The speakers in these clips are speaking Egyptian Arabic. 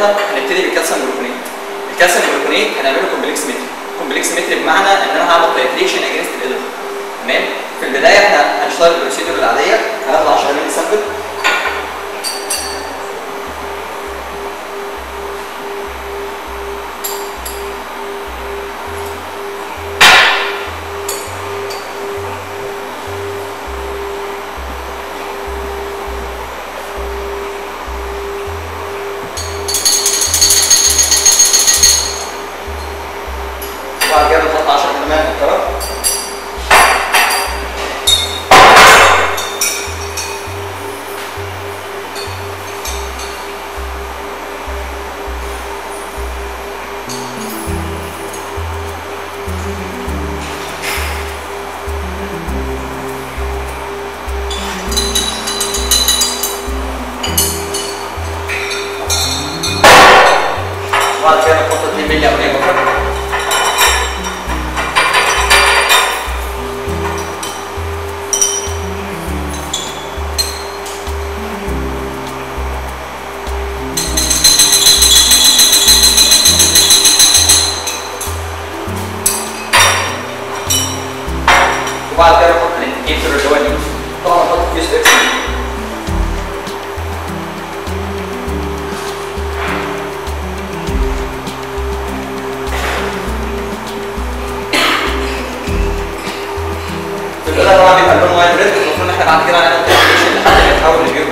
بتاعتنا هنبتدي بالكالسيوم جلوكونيت الكالسيوم جلوكونيت هنعمله كومبلكس متري كومبلكس متري بمعنى ان انا هعمل تايتريشن اجينست الادر تمام في البدايه احنا هنشتغل البروسيدور العاديه هناخد 10 مللي سامبل وبعد كده بنحط 10 كمان من الطرف وبعد كده بنحط 2 مللي امونيا بكره وبعد كده نحط الانديكيتور اللي هو اليوز طبعا نحط فيوز اكس في البدايه طبعا بيبقى اللون وايت ريد المفروض ان احنا بعد كده هنعمل ترانزيشن لحد ما يتحول لبيور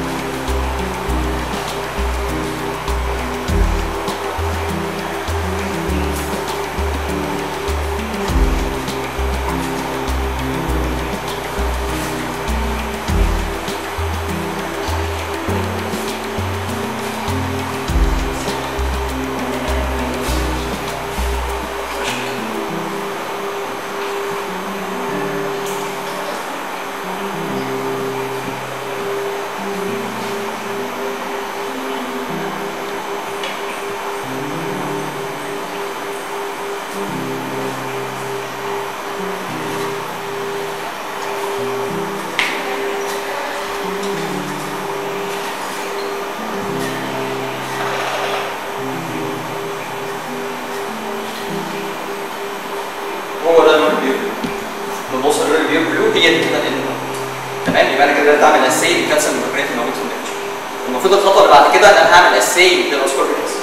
هو ده اللون البيور بلو بنبص اللون البيور بلو هي دي كده اللون تمام يبقى انا كده بدات اعمل اساي للكالسيوم المكونات الموجود في الناتج المفروض الخطوه اللي بعد كده ان انا هعمل اساي للاسكوربيك اسيد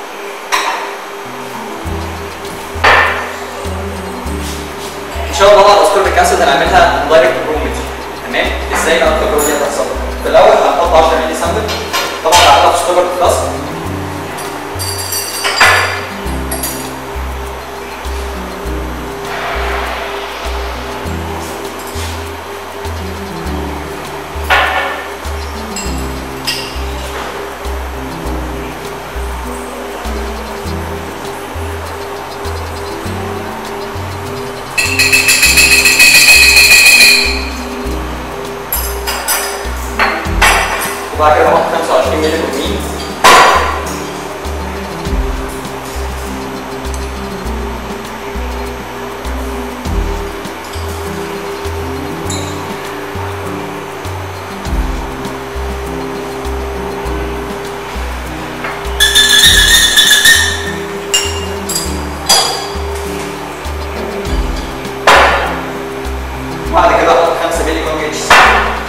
ان شاء الله طبعا الاسكوربيك اسيد هنعملها دايركت برومتري تمام ازاي بقى التجربه دي هتحصل في الاول هنحط 10 مللي سامبل طبعا بعملها في ستوبر فلاسك وبعد كده نحط 25 مللي كومين بعد كده احط 5 مللي كومين اتش سي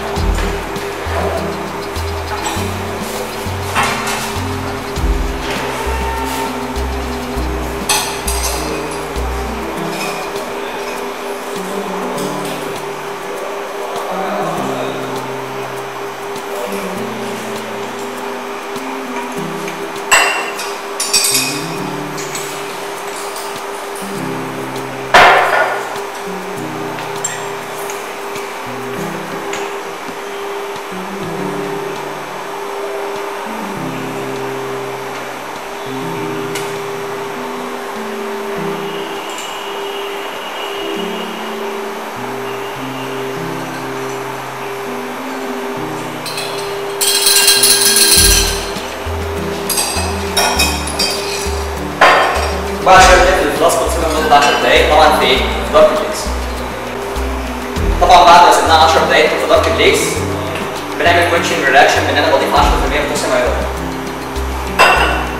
بعد كده بنقفل الفلاسك ونسيبها لمده 10 دقائق طبعا في ايه؟ في دارك بليس. طبعا بعد ما سيبناها 10 دقائق في دارك بليس بنعمل كويتشن رياكشن بان انا بضيف 10% من قسم ايرون.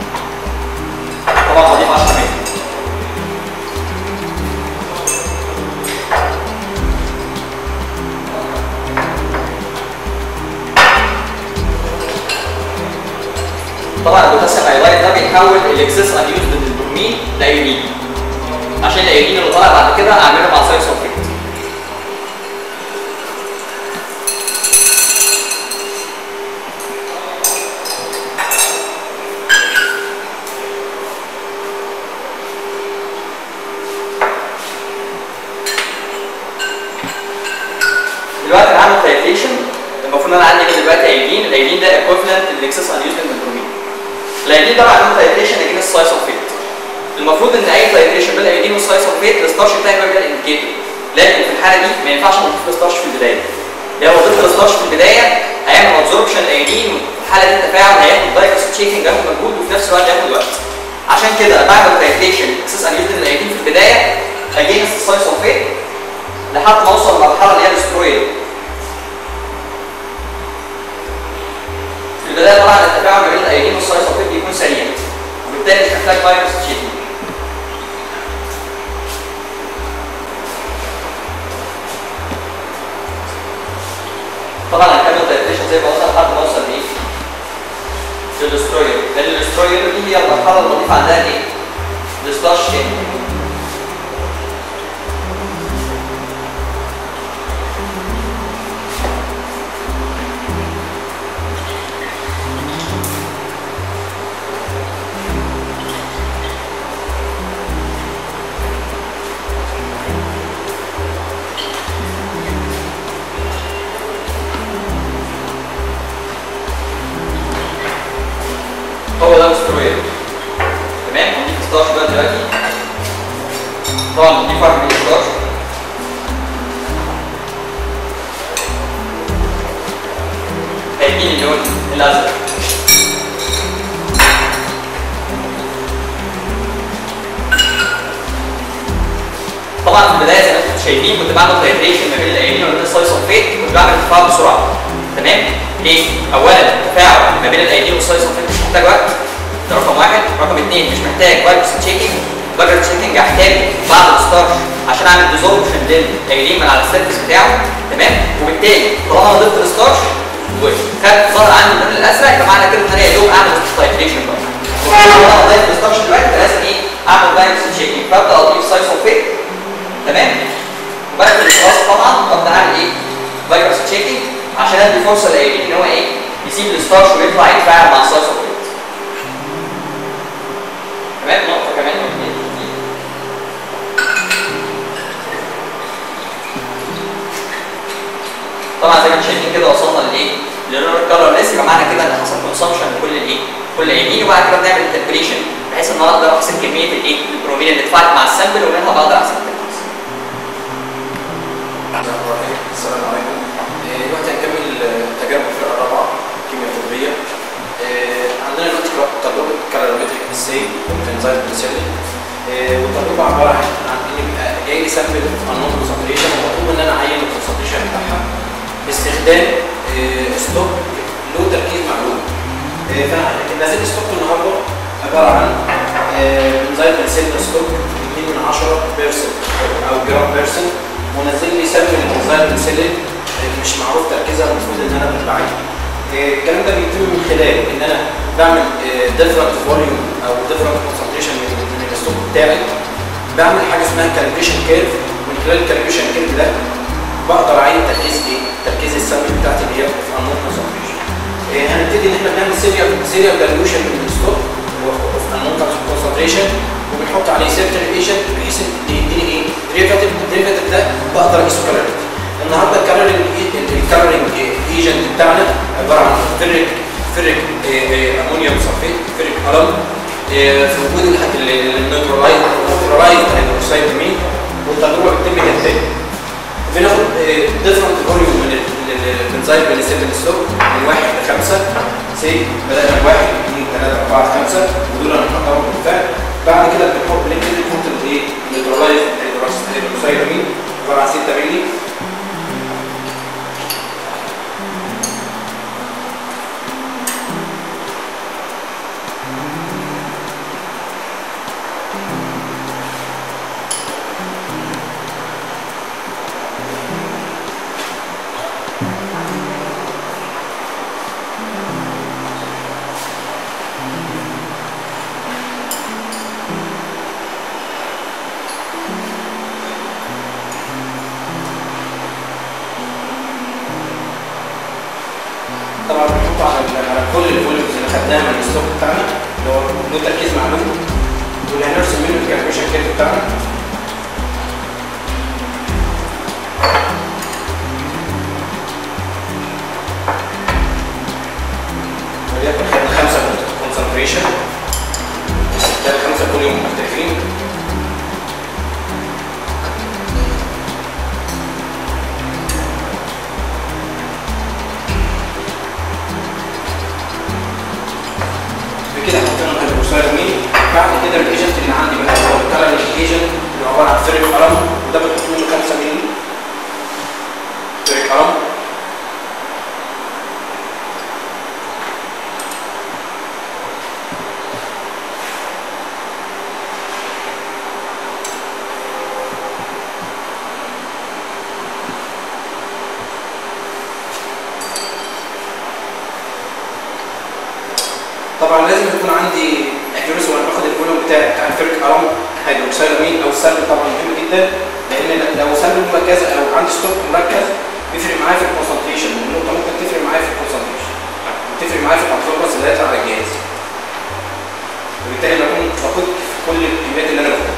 ايودايد ده بيحول الاكسس انيوزد للبرومين لايودين عشان الايودين اللي طالع بعد كده اعمله مع سايد سلفيت دلوقتي انا هعمل تايتريشن المفروض ان انا عندي كده دلوقتي ايودين الايودين ده ايكوفلنت للاكسس انيوزد للبرومين الايودين ده بعمل تايتريشن اجينست سايد سلفيت المفروض ان اي تايتريشن بين الايودين والسايد سلفيت الستارش بتاعي هو بيبقى الانديكيتور لكن في الحاله دي ما ينفعش اضيف الستارش في البدايه لو ضفت الستارش في البدايه هيعمل ابزوربشن الايودين وفي الحاله دي التفاعل هياخد دايركت تشيكنج هياخد مجهود وفي نفس الوقت هياخد وقت عشان كده انا بعمل تايتريشن اكسس انيوزد للايودين في البدايه اجينست السايد سلفيت لحد ما اوصل للمرحله اللي هي الاسترويد في البدايه طبعا التفاعل ما بين الايودين والسايد سلفيت بيكون سريع وبالتالي مش محتاج فيروس تشيكنج طبعا هنكمل تايتريشن زي ما قلنا لحد ما اوصل لايه؟ للستروير لان الستروير دي هي المرحله اللي بضيف عندها ايه؟ الستارش تاني هو ده الاسترويد تمام هنضيف ستارش بقى دلوقتي طبعا هنضيف واحد من الستارش هيديني اللون الازرق طبعا في البدايه زي ما انتم شايفين كنت بعمل تايتريشن ما بين الايونين وما بين السايسلفيت كنت بعمل تفاعل بسرعه تمام ليه؟ اولا التفاعل ما بين الايونين والسايسلفيت مش محتاج وقت ده رقم واحد رقم اثنين مش محتاج فايروس تشيكنج فايروس تشيكنج هحتاج بعد الستارش عشان اعمل ديزولوشن للايونين من على السيرفيس بتاعه تمام وبالتالي طالما انا ضفت الستارش وخدت ظهر عندي اللون الازرق يبقى معنى كده ان انا يا دوب اعمل تايتريشن بقى طالما انا ضايف الستارش دلوقتي فلازم ايه اعمل فايروس تشيكنج فابدا اضيف سايسلفيت تمام وبعد الخلاص طبعا ببدا اعمل ايه فايروس تشيكنج عشان ادي فرصه للايونين ان هو ايه يسيب الستارش ويطلع يتفاعل مع السايسلفيت تمام نقطة كمان واثنين طبعا زي ما انتم شايفين كده وصلنا لايه؟ للون كلر ليس يبقى معنى كده ان حصل كونسامشن لكل الايه؟ كل الايمين وبعد كده بنعمل انتربريشن بحيث ان انا اقدر احسب كميه الايه؟ البرومين اللي اتفاعلت مع السامبل ومنها بقدر احسب التركيز. السلام عليكم آه، دلوقتي هنكمل آه، تجارب الفرقه الرابعه كيمياء طبيه آه، عندنا دلوقتي تجربه كالوريمتريك اساي انزايم بنسلين والتجربه عباره عن عن ان يبقى جاي لي سامبل انون كونسنتريشن ومطلوب ان انا اعين الكونسنتريشن بتاعها باستخدام آه، ستوك له تركيز معلوم آه، فانا نازل لي ستوك النهارده عباره عن انزايم بنسلين ستوك 2 من 10 بيرسنت او جرام بيرسنت ونزل لي سامبل الانزيم بنسلين مش معروف تركيزها المفروض ان انا بتبعين الكلام ده بيتم من خلال ان انا بعمل ديفرنت فوليوم او ديفرنت كونسنتريشن من الستوك بتاعي بعمل حاجه اسمها كالبريشن كيرف من خلال الكالبريشن كيرف ده بقدر اعين تركيز ايه؟ تركيز السامبل بتاعتي اللي هي في انون كونسنتريشن هنبتدي ان احنا بنعمل سيريال سيريال دايلوشن من الستوك في انون كونسنتريشن وبنحط عليه سيرتر ايجنت بحيث ان يديني ايه؟ ديريفاتيف الديريفاتيف ده بقدر اقيسه كالوريتي النهارده الكالورينج الكالورينج ايجنت بتاعنا عباره عن فيريك فيريك امونيوم صلفيت فيريك الم في وجود النيوترالايز نيوترالايز هيدروكسيد مين والتجربه بتتم كالتالي بناخد ديفرنت فوليوم من البنزايل بنسيبل ستوك من واحد لخمسه سي بدانا بواحد اثنين ثلاثه اربعه خمسه ودول هنحطهم بالفعل بعد كده بنحط بنبتدي نحط الايه النيوترالايز هيدروكسيد مين عباره عن 6 مللي له تركيز معلوم واللي هنرسم منه الكالكوليشن كيرف بتاعنا وليكن خدنا خمسه كونسنتريشن خمسه كل يوم مختلفين بكده حطينا الهيدروكسيد مين بعد كده الايجنت اللي عندي بقى هو الكلر الايجنت اللي عباره عن فريق قلم وده بنحط منه 5 مللي فريق قلم طبعا لازم يكون عندي اكيوريسي وانا باخد الفوليوم بتاعي بتاع الفرق قلم هيدروكسيلامين او السلب طبعا مهم جدا لان لو سلب مركزه او عندي ستوك مركز بيفرق معايا في الكونسنتريشن والنقطه ممكن تفرق معايا في الكونسنتريشن بتفرق معايا في الابسوربنس اللي هيطلع على الجهاز وبالتالي بكون باخد في كل الكميات اللي انا باخدها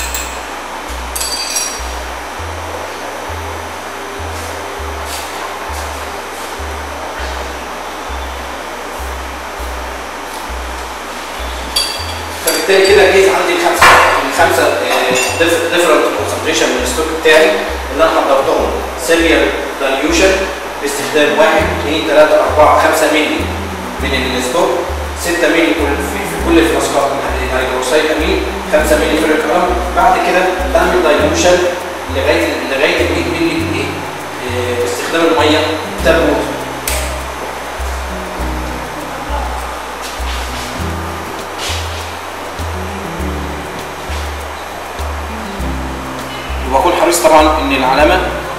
فبالتالي كده جايز عندي الخمسه الخمسه ديفرنت كونسنتريشن من الستوك بتاعي اللي انا حضرتهم سيريال دايليوشن باستخدام 1 2 3 4 5 مللي من الستوك 6 مللي كل في, في كل الفلاسكات من الهيدروكسيد امين 5 مللي في الكرام بعد كده بعمل دايليوشن لغايه لغايه ال 100 مللي ايه باستخدام الميه تبوت وبكون حريص طبعا ان العلامه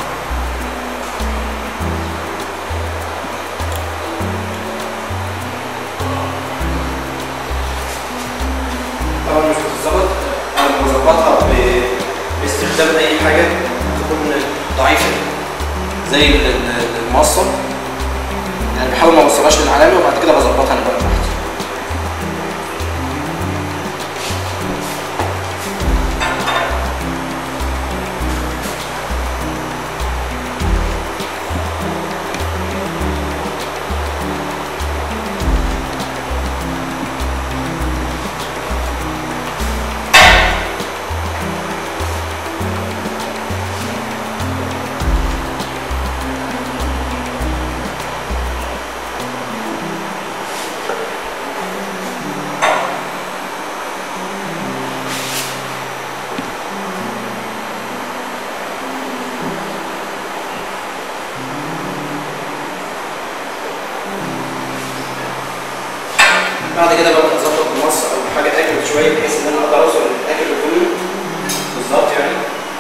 طبعا مش بتتظبط انا بظبطها ب- باستخدام اي حاجه تكون ضعيفه زي ال- ال- الموصل يعني بحاول ما اوصلهاش للعلامه وبعد كده بظبطها انا بقى براحتي بعد كده ببدا اظبط بمص او حاجه اكل شويه بحيث ان انا اقدر اوصل للاكل كله بالظبط يعني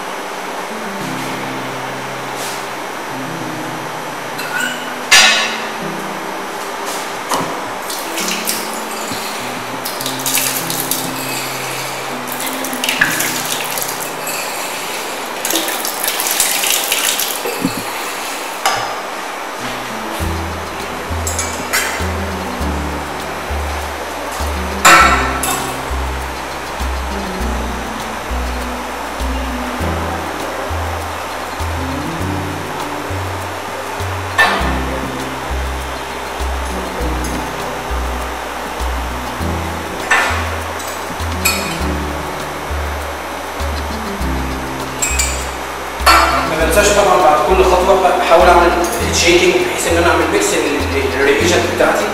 ما بنساش طبعا بعد كل خطوه بحاول اعمل شيكينج بحيث ان انا اعمل ميكس للريجنت بتاعتي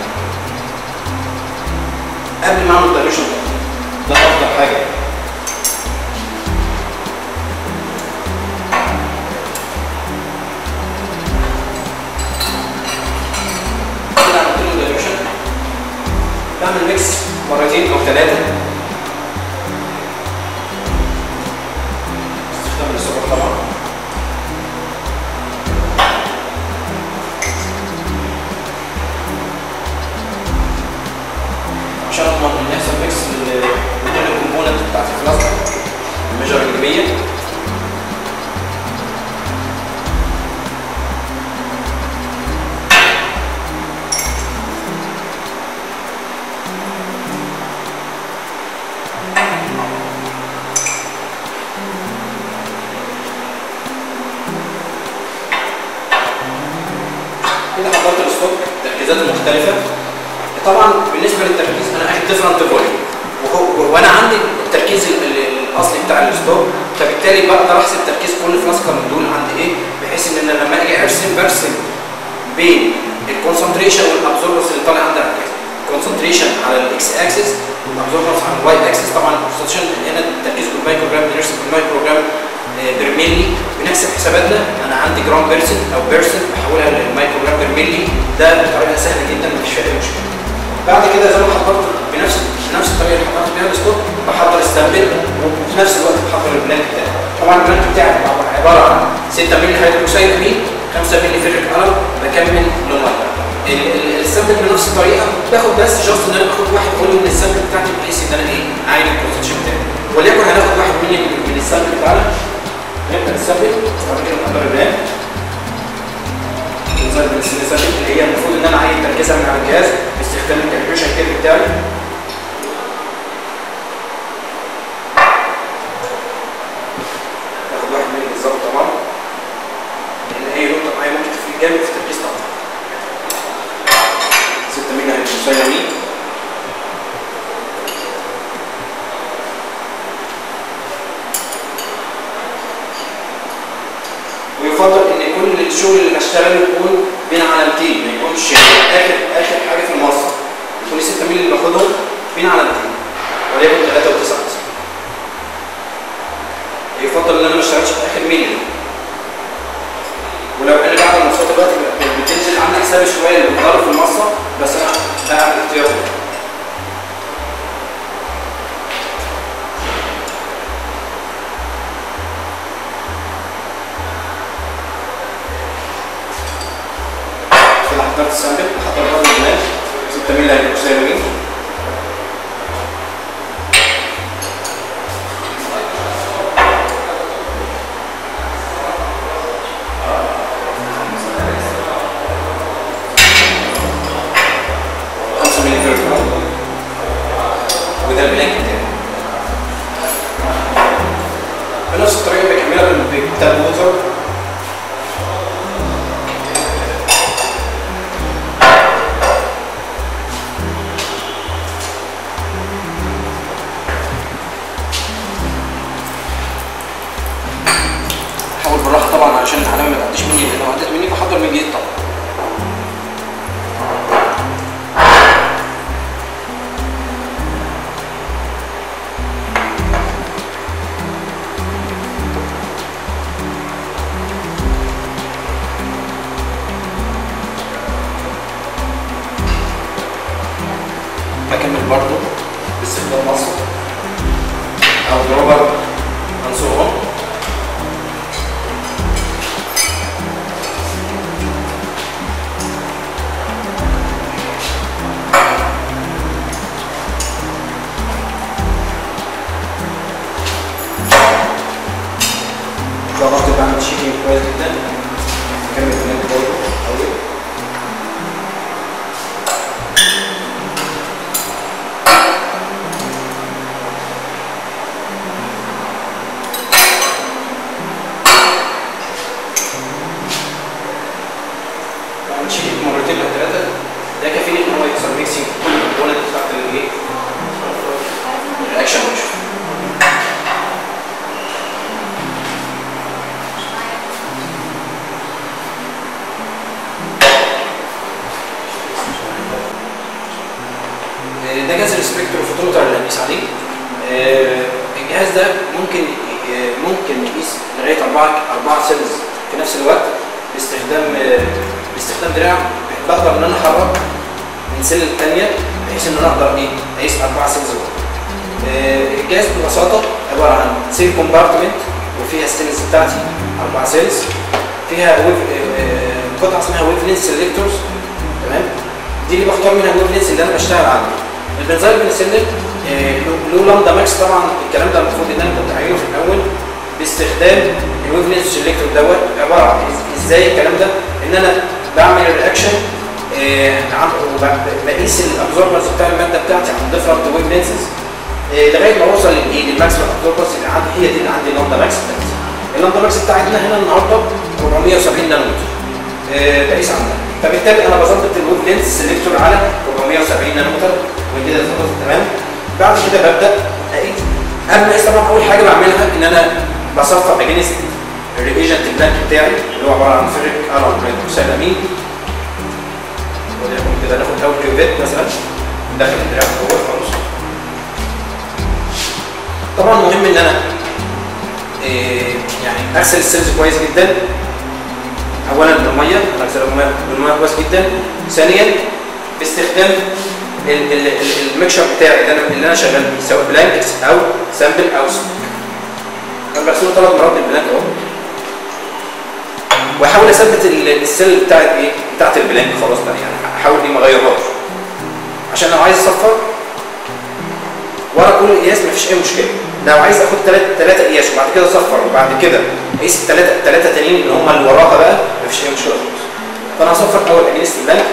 قبل ما اعمل دايلوشن ده افضل حاجه كده عملت له دايلوشن بعمل ميكس مرتين او ثلاثه استخدام السكر طبعا عشان اضمن ان يحصل ميكس لكل الكومبوننت بتاعت الفلاسكه الميجرنج 100 ديفرنت فوليوم وانا عندي التركيز ال- ال- الاصلي بتاع الستوك فبالتالي بقدر احسب تركيز كل فلاسكه من دول عند ايه بحيث ان انا لما اجي ارسم برسم بين الكونسنتريشن والابزوربرز اللي طالع عندي على الجهاز كونسنتريشن على الاكس اكسس والابزوربرز على الواي اكسس طبعا الكونسنتريشن هنا التركيز بالمايكروجرام بنرسم بالمايكروجرام برميلي بنحسب حساباتنا انا عندي جرام بيرسنت او بيرسنت بحولها للمايكروجرام برميلي ده بطريقه سهله جدا مفيش فيها أي مشكله بعد كده زي ما حضرت بنفس بنفس الطريقه اللي حضرت بيها الستوك بحضر السامبل وفي نفس الوقت بحضر البلانك بتاعي طبعا البلانك بتاعي عباره عن 6 مللي هيدروكسيد امين 5 مللي فيريك الم بكمل لون السامبل بنفس الطريقه باخد بس جاست ان انا باخد واحد كله من السامبل بتاعتي بحيث ان انا ايه اعين البروسيشن بتاعي وليكن هناخد واحد من من السامبل بتاعنا نبدا السامبل وبعد كده نحضر البلان نظام السامبل اللي هي المفروض ان انا اعين تركيزها من على الجهاز باستخدام الكالكوليشن كير بتاعي ناخد واحد منهم بالظبط طبعا لان اي نقطه معايا ممكن تفرق جامد في التركيز طبعا 6 ميجا هيدروكسيد امين ويفضل ان كل الشغل اللي بشتغله يكون بين علامتين ما يكونش اخر اخر حاجه في المصنع يكون ال 6 مللي اللي باخدهم بين علامتين وليكن 3 و9 مثلا يفضل ان انا ما اشتغلش في اخر مللي ولو انا بعد المواصلات دلوقتي بتنزل عندي حساب شويه اللي بقدره في المصنع بس انا بعمل اختيار ده. كده حضرت السامبل حضرت برضه البلان 6 مللي هيدروكسيد امين خمسة مللي فيرتيكال وده البلانك بتاعي بنفس الطريقة بكملها بالتاب ووتر حاول بالراحة طبعا علشان العلامة ما تعديش مني لأن لو عدت مني بحضر من جديد طبعا بكمل برضه باستخدام مصر او دروبر انصرهم جربت بعمل شيكينج كويس جدا بكمل هناك برضه أوي. بعمل شيكينج مرتين او ثلاثه ده كفيل ان هو يحصل ميكسينج كل الكومبوننت بتاعت الايه الاكشن موشن ده جهاز السبكتر فوتومتر اللي هنقيس عليه آه، الجهاز ده ممكن آه، ممكن نقيس لغايه 4 4 سيلز في نفس الوقت باستخدام آه، باستخدام دراع بقدر ان انا احرك من سيل الثانيه بحيث ان انا اقدر ايه اقيس 4 سيلز برضه. آه، الجهاز ببساطه عباره عن سيل كومبارتمنت وفيها السيلز بتاعتي 4 سيلز فيها ويف آه، آه، قطعه اسمها ويف لينس سيلكتورز تمام دي اللي بختار منها الويف لينس اللي انا بشتغل عليه البنزايل بنسلم له لامدا ماكس طبعا الكلام ده المفروض ان انا كنت عامله في الاول باستخدام الويف لينس سيلكتور دوت عباره عن إز- ازاي الكلام ده ان انا بعمل الرياكشن بقيس الابزوربرز بتاع الماده بتاعتي عن ديفرنت ويف لينسز لغايه ما اوصل للايه للماكسيمم ابزوربرز اللي عندي هي دي اللي عندي اللامدا ماكس بتاعتي اللامدا ماكس بتاعتنا هنا النهارده 470 نانومتر آه، بقيس عندها فبالتالي انا بظبط الويف لينس سيلكتور على 470 نانومتر وكده ظبطت تمام بعد كده ببدا اقيس قبل ما اقيس طبعا اول حاجه بعملها ان انا بصفر اجينست الريجنت بلانك بتاعي اللي هو عباره عن فريك الون هيدروكسيلامين وليكن كده ناخد اول كيوبيت مثلا داخل الدراع جوه خالص طبعا مهم ان انا إيه يعني اغسل السيلز كويس جدا اولا بالميه انا اغسلها بالميه بالميه كويس جدا ثانيا باستخدام ال- ال- ال- الميكشر بتاعي اللي انا اللي انا شغال بيه سواء بلانكس او سامبل او سموك انا بغسله ثلاث مرات بالبلانك اهو واحاول اثبت ال- السيل بتاعت ايه بتاعت البلانك خلاص بقى يعني احاول دي ما اغيرهاش عشان لو عايز اصفر ورا كل قياس مفيش اي مشكله لو عايز اخد ثلاثه ثلاثه قياس وبعد كده اصفر وبعد كده اقيس الثلاثه الثلاثه تانيين اللي هم اللي وراها بقى مفيش اي مشكله خالص فانا هصفر اول اجنست البلانك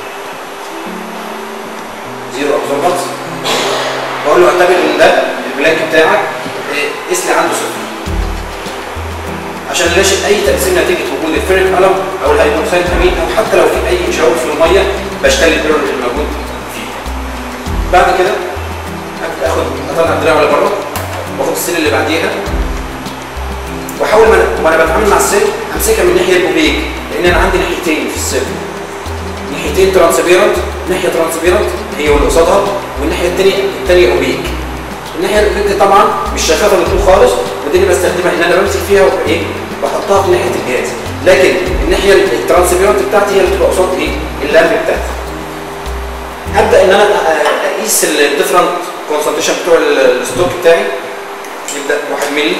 زيرو ابزوربنس بقول له اعتبر ان ده البلانك بتاعك إيه، قيس لي عنده صفر عشان لا يشهد اي تاثير نتيجه وجود الفيريك الم او الهيدروكسيد امين او حتى لو في اي انشاء في الميه بشتغل البيرول اللي موجود فيه بعد كده ابدا اخد اطلع الدراع لبره واخد السيل اللي بعديها واحاول ما- وانا بتعامل مع السيل امسكها من الناحيه الاوبيك لان انا عندي ناحيتين في السيل ناحيتين ترانسبيرنت ناحيه ترانسبيرنت هي واللي قصادها والناحيه الثانيه الثانيه اوبيك الناحيه الاوبيك دي طبعا مش شفافه بتكون خالص ودي اللي بستخدمها ان انا بمسك فيها وايه بحطها في ناحيه الجهاز لكن الناحيه الترانسبيرنت بتاعتي هي اللي بتبقى قصاد ايه اللمب بتاعتي هبدا ان انا أ- اقيس الديفرنت كونسنتريشن بتوع ال- الستوك بتاعي يبدا 1 مللي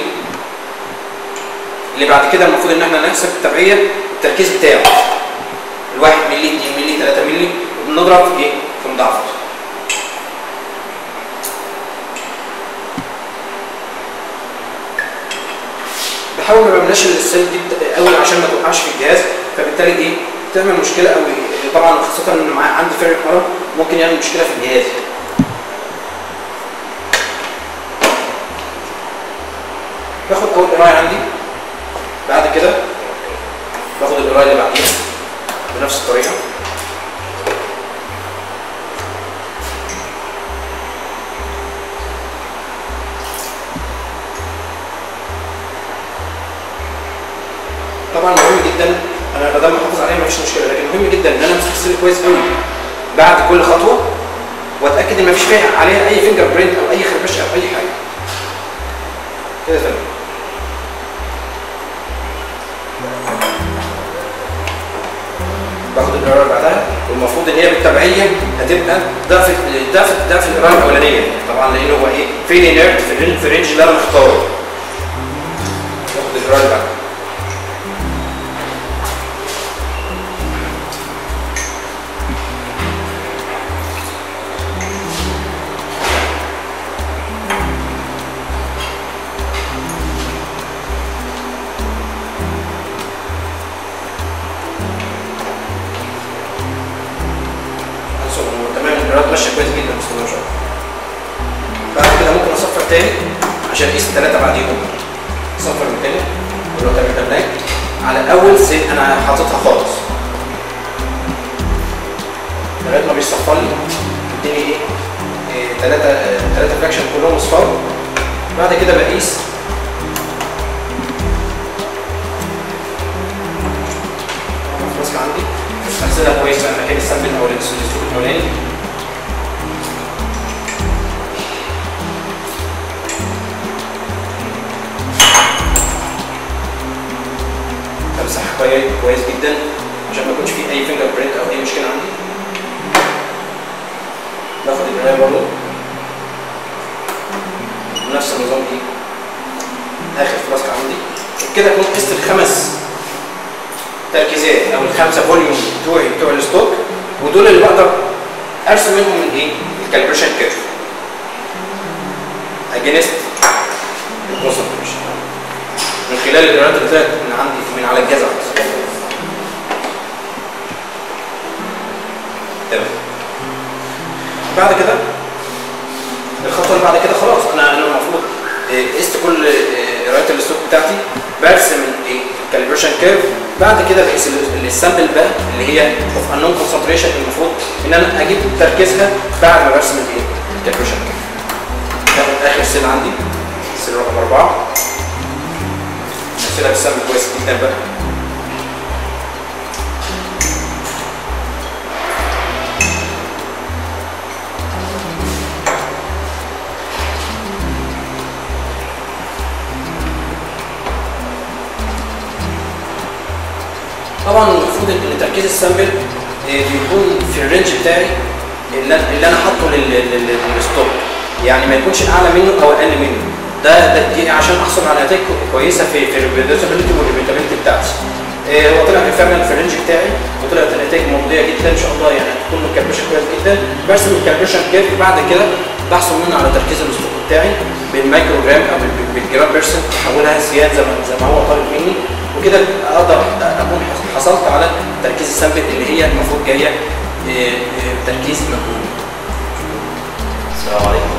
اللي بعد كده المفروض ان احنا نحسب التبعيه التركيز بتاعه الواحد مللي 2 مللي 3 مللي وبنضرب في ايه؟ في مضاعفات بحاول ما بعملهاش السيل دي قوي عشان ما توقعش في الجهاز فبالتالي ايه؟ تعمل مشكله قوي طبعا خاصه ان معايا عندي فرق حراره ممكن يعمل مشكله في الجهاز باخد اول قرايه عندي بعد كده باخد القرايه اللي بعديها بنفس الطريقه طبعا مهم جدا انا ما دام محافظ عليها مفيش مشكله لكن مهم جدا ان انا امسك السيل كويس قوي بعد كل خطوه واتاكد ان مفيش فيها عليها اي فينجر برينت او اي خربشه او اي حاجه كده تمام باخد القرار بعدها والمفروض ان هي بالتبعيه هتبقى ضعف ضعف ضعف القرار الاولانيه طبعا لان هو ايه فين انيرت في الرينج في الرينج اللي انا مختاره باخد القرار بعدها خلاص هو تمام القرارات ماشيه كويس جدا بسم الله ما شاء الله بعد كده ممكن اصفر تاني عشان اقيس الثلاثه بعديهم اصفر من تاني اقول له تمام تمام على اول سي انا حاططها خالص لغايه ما بيصفر لي يديني ايه إيه، ثلاثه ثلاثه فراكشن كلهم اصفار بعد كده بقيس الماسك عندي اغسلها كويس بقى مكان السامبل او السلوك الاولاني امسحها كويس كويس جدا عشان ما يكونش فيه اي فينجر برينت او اي مشكله عندي باخد القرايه برضه بنفس النظام دي اخر فلاسك عندي كده اكون قست الخمس تركيزات او الخمسه فوليوم بتوعي بتوع الستوك ودول اللي بقدر ارسم منهم الايه؟ الكالبريشن كيرف اجينست الكونسنتريشن من خلال القراءات اللي طلعت من عندي من على الجهاز على طول. تمام بعد كده الخطوه اللي بعد كده خلاص انا انا المفروض آه، قست كل آه، قراءات الستوك بتاعتي برسم الايه الكالبريشن كيرف بعد كده بحيث ال- السامبل بقى اللي هي اوف انون كونسنتريشن المفروض ان انا اجيب تركيزها بعد ما برسم الايه؟ الكالكوليشن ده اخر سيل عندي سيل رقم اربعه امثله بالسامبل كويس جدا بقى طبعا المفروض ان تركيز السامبل آه، بيكون في الرينج بتاعي اللي أنا- اللي انا حاطه لل- لل- لل- للستوب يعني ما يكونش اعلى منه او اقل منه ده ده دي عشان احصل على نتائج كو- كويسه في في الريبيتابيلتي والريبيتابيلتي بتاعتي آه، هو طلع فعلا في الرينج بتاعي وطلعت النتائج مرضيه جدا ان شاء الله يعني هتكون مكبشه كويس جدا برسم الكالبريشن كيرف بعد كده بحصل منه على تركيز الستوب بتاعي بالمايكروجرام او بال- بالجرام بيرسنت احولها زياده زي ما زي ما هو طالب مني وكده اقدر اكون حصلت على تركيز السامبل اللي هي المفروض جايه آه، آه، تركيز مجهول السلام عليكم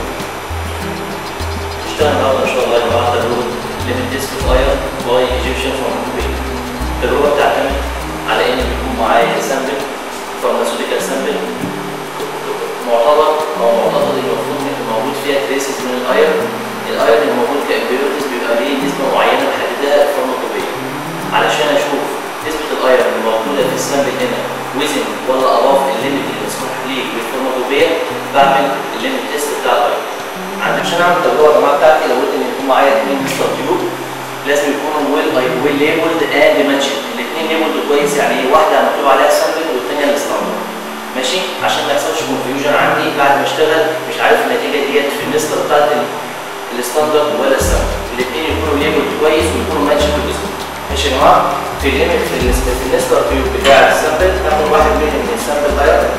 اشتغل النهارده ان شاء الله يا جماعه تجربه ليميت تيست اوف ايرون باي ايجيبشن فارماكوبيا التجربه بتعتمد على ان بيكون معايا سامبل فارماسيوتيكال سامبل معتبر او معتقد ان المفروض ان يكون موجود فيها تريسز من الايرون الايرون اللي موجود كامبيورتس بيبقى ليه نسبه معينه محددها الفارماكوبيا علشان اشوف نسبه الايرون اللي موجوده في السامبل هنا وزن ولا اضاف الليميت اللي مسموح ليه بالفارماكوبيا بعمل الليميت تيست بتاع الايرون عشان اعمل التجربه يا جماعه بتاعتي لابد ان يكون معايا اثنين مستر تيوب لازم يكونوا ويل ويل ليبلد اند منشن الاثنين ليبلد كويس يعني ايه واحده مكتوب عليها سامبل والثانيه الستاندرد ماشي عشان ما يحصلش كونفيوجن عندي بعد ما اشتغل مش عارف النتيجه ديت في النسبه بتاعت ال- الستاندرد ولا السامبل الاثنين يكونوا ليبلد كويس ويكونوا ماتشد بالجسم ماشي يا جماعه في الليمت في النسبه في النسبه التيوب بتاع السامبل هاخد واحد منهم من السامبل ايرون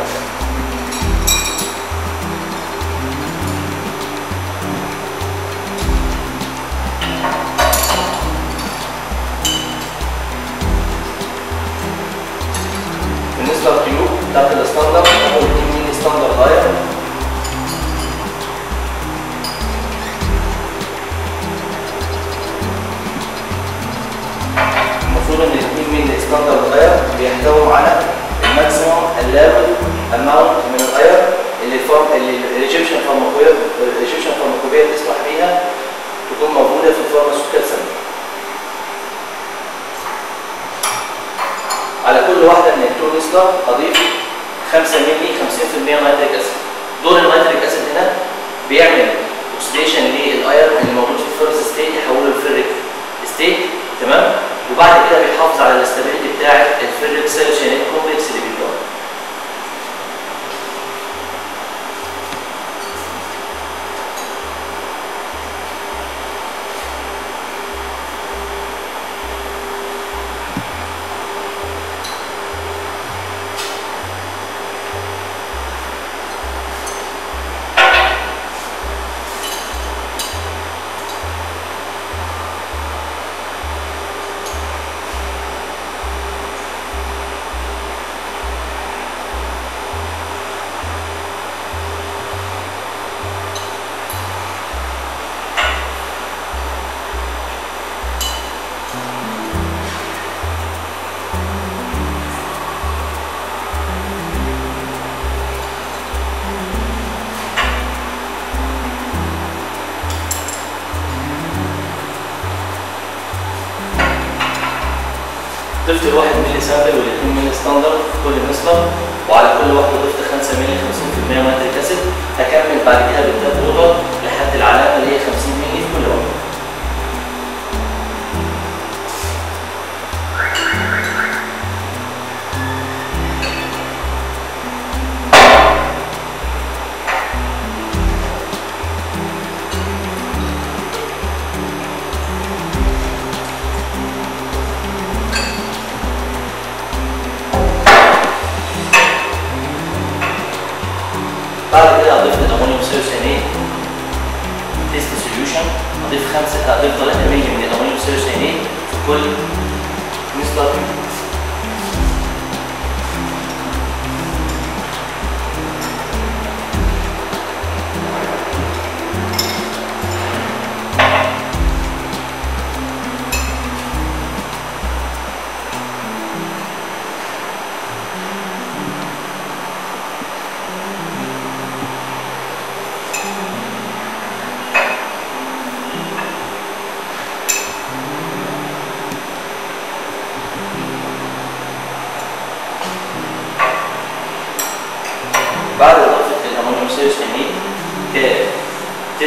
بالنسبه للطيور بتاعت الستاندرد هاخد 2 مللي ستاندرد ايرون المفروض ان ال 2 مللي ستاندرد ايرون بيحتووا على الماكسيموم اللابل اماونت من الايرون اللي الفارم اللي الايجيبشن فارماكويا الايجيبشن فارماكوبيا بتسمح بيها تكون موجوده في الفارماسيوتيكال سنتر على كل واحده من التو نسلر اضيف 5 مللي 50% نيتريك اسيد دور النيتريك اسيد هنا بيعمل اوكسيديشن للايرون اللي موجود في الفيرست ستيت يحوله لفيريك ستيت تمام وبعد كده بيحافظ على الاستابيليتي بتاعه الفيريك سيلوشينيت كومبلكس اللي بيتكون ضفت الواحد مللي سامبل والاثنين مللي ستاندرد في كل نسبة وعلى كل واحدة ضفت 5 مللي 50% نيتريك اسيد هكمل بعد كده بالتاب اوضه لحد العلامة اللي هي 50 مللي في كل واحدة بعد كده اضيف الامونيوم سيروسيانيت تيست سوليوشن اضيف خمسه اضيف 3 مللي من الامونيوم سيروسيانيت في كل نسبه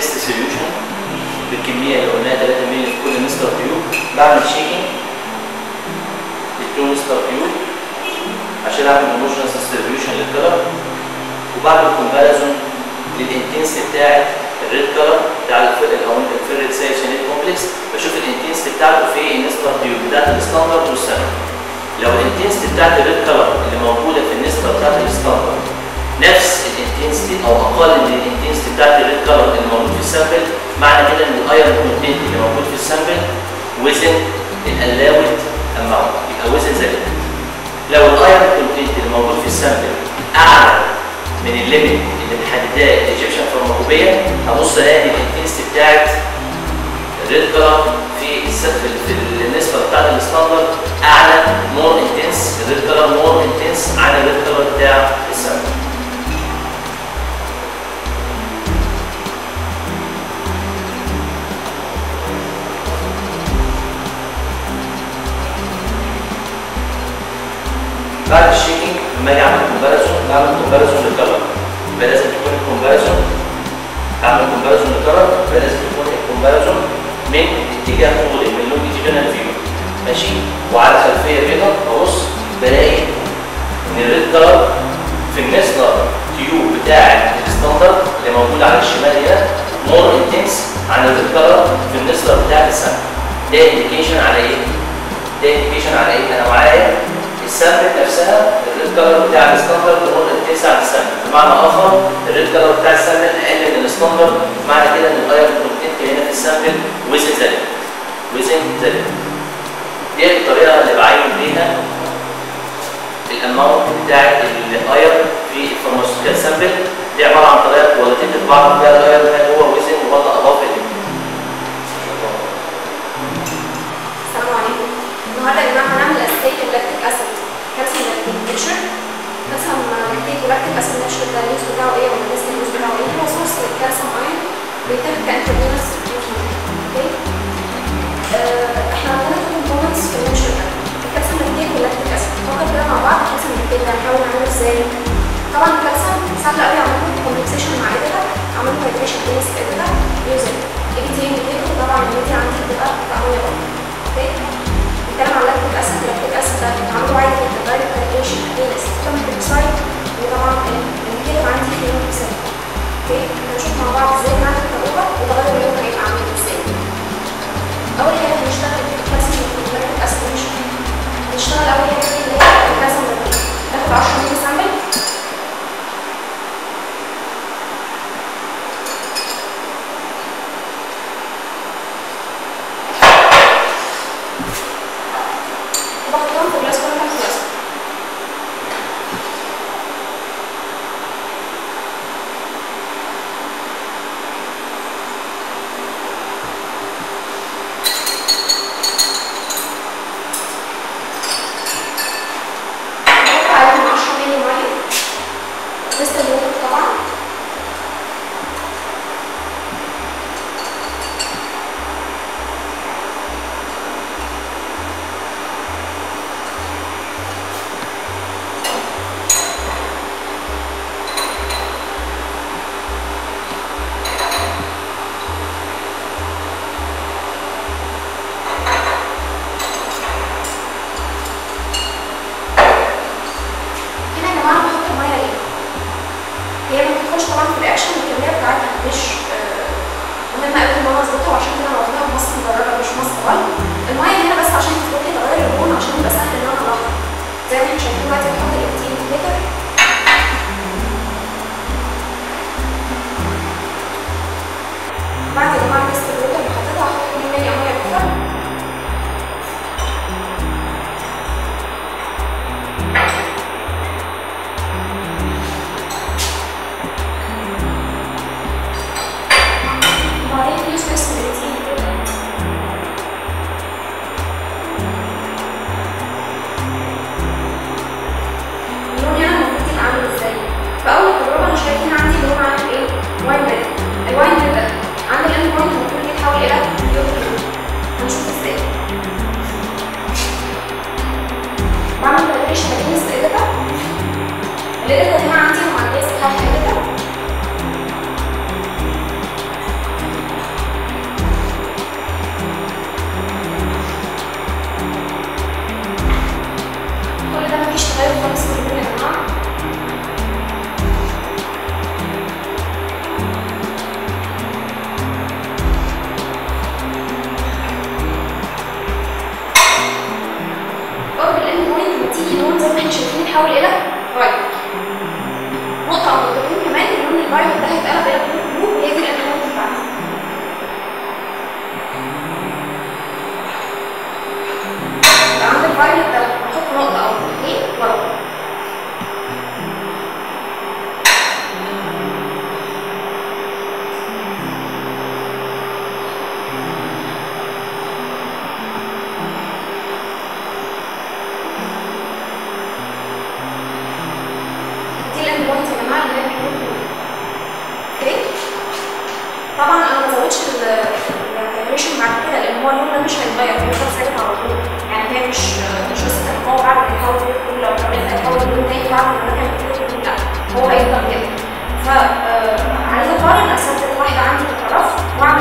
تيست سوليوشن بالكميه اللي قلناها 3 مللي في كل مستر تيوب بعمل شيكينج للتو مستر تيوب عشان اعمل هوموجينس ديستريبيوشن للكلر وبعمل كومباريزون للانتنسي بتاعت الريد كلر بتاع الفرق او الفرق سايسينيت كومبلكس بشوف الانتنسي بتاعته في النسبه تيوب بتاعت الستاندرد والسنه لو الانتنسي بتاعت الريد كلر اللي موجوده في النسبه بتاعت الستاندرد نفس الانتنسي او اقل من الانتنسي بتاعت الريد كلر اللي موجود في السامبل معنى كده ان الايرون كونتنت اللي موجود في السامبل وزن الالاوت اماونت يبقى وزن زي لو الايرون كونتنت اللي موجود في السامبل اعلى من الليميت اللي محدداه الايجيبشن فارماكوبيا هبص الاقي الانتنسي بتاعت الريد كلر في الس- في في النسبه بتاعت الستاندرد اعلى مور انتنس الريد كلر مور انتنس عن الريد كلر بتاع السامبل بعد الشيكينج لما اجي اعمل كومباريزون بعمل كومباريزون للكلر يبقى لازم تكون الكومباريزون اعمل كومباريزون للكلر يبقى لازم تكون الكومباريزون من اتجاه طولي من لونجيتيودنال فيو ماشي وعلى خلفيه بيضاء ببص بلاقي ان الريد كلر في النسبه تيوب بتاع الستاندرد اللي موجود على الشمال هنا مور انتنس عن الريد كلر في النسبه بتاعت السنه ده انديكيشن على ايه؟ ده انديكيشن على ايه؟ انا معايا السامبل نفسها الريد كلر بتاع الستاندرد هو التسع السامبل بمعنى اخر الريد كلر بتاع السامبل اقل من الستاندرد معنى كده ان الايرون كونتنت هنا في السامبل وزن زلل وزن زلل دي الطريقه اللي بعين بيها الاماونت بتاع الايرون في الفارماسيوتيكال سامبل دي عباره عن طريقه كواليتيف بعرف بيها الايرون هل هو وزن ولا اضاف الليميت السلام عليكم النهارده يا جماعه هنعمل اساسيه اللاكتيك اسيد كالسيوم لاكتيك ميكشر كالسيوم لاكتيك ولاكتيك اسيد ميكشر ده اليوز بتاعه ايه ولا لسه اليوز بتاعه ايه هو سورس للكالسيوم ايون بيتاخد كانترفينوس اوكي آه، احنا عندنا تو كومبوننتس في الميكشر ده الكالسيوم لاكتيك واللاكتيك اسيد نفكر كده مع بعض الكالسيوم لاكتيك ده هنحاول نعمله ازاي طبعا الكالسيوم سهل قوي اعمله كومبنسيشن مع ايديتا اعمله هايدريشن بيس ايديتا يوزر اي دي انديكيتور طبعا الميديا عندي بتبقى تأمينية برضه اوكي بنتكلم عن لاكتيك اسيد لاكتيك اسيد ده عامله عادي جدا دايركت هايدريشن بين السيستم بيكسايد وطبعا الانديكيتور عندي فيه بيكسايد اوكي هنشوف مع بعض ازاي نعمل التجربه وتغير اللون هيبقى عامل ازاي اول حاجه هنشتغل بالكالسيوم لاكتيك اسيد مش هنشتغل اول حاجه اللي هي الكالسيوم لاكتيك ناخد 10 مللي سامبل وبحطهم في جلاس كل جلاس بحط عليهم 10 مللي ميه لسه اليوم طبعا هنا يا جماعه بحط الميه ليه؟ هي ما بتدخلش طبعا في الرياكشن الكميه بتاعتها مش آه، مهمه قوي ان انا اظبطها وعشان كده انا واخداها بمص مجرده مش مص بلد الميه هنا بس عشان تفك لي تغير اللون عشان يبقى سهل ان انا اطلعها زي ما احنا شايفين دلوقتي بحط الاكتين انديكيتور بعد يا جماعه مست الوتر اللي حطيتها هحط كميه ميه ميه اكتر وبعدين يوز بس الاكتين اللون هنا المفروض يبقى عامل ازاي فاول تجربه انا شايفين عندي اللون عامل ايه واين ريد الواين ريد ده عند الاند بوينت المفروض يتحول الى بيور بلو هنشوف ازاي بعمل فاليديشن اجينست ايديتا الايديتا هنا عندي مع الجهاز بتاع الايديتا هيتحول الى فايلوت نقطه او نقطتين كمان اللون الفايلوت ده هيتقلب الى بلو بلو هي دي الاندبندنت بتاعتي يبقى عند الفايلوت ده بحط نقطه او نقطتين ورا دي الاندبندنت يا جماعه اللي هي بتكون اوكي طبعا انا ما زودتش الكالكوليشن بعد كده لان هو اللون ده مش هيتغير هو بيفضل ثابت على طول يعني هي مش مش قصه ان هو بعد ما يحول كل لو كملت هيحول لون تاني بعد ما كان كله لا هو هيفضل كده ف آه، عايزه اقارن اساتذه واحده عندي في الطرف واعمل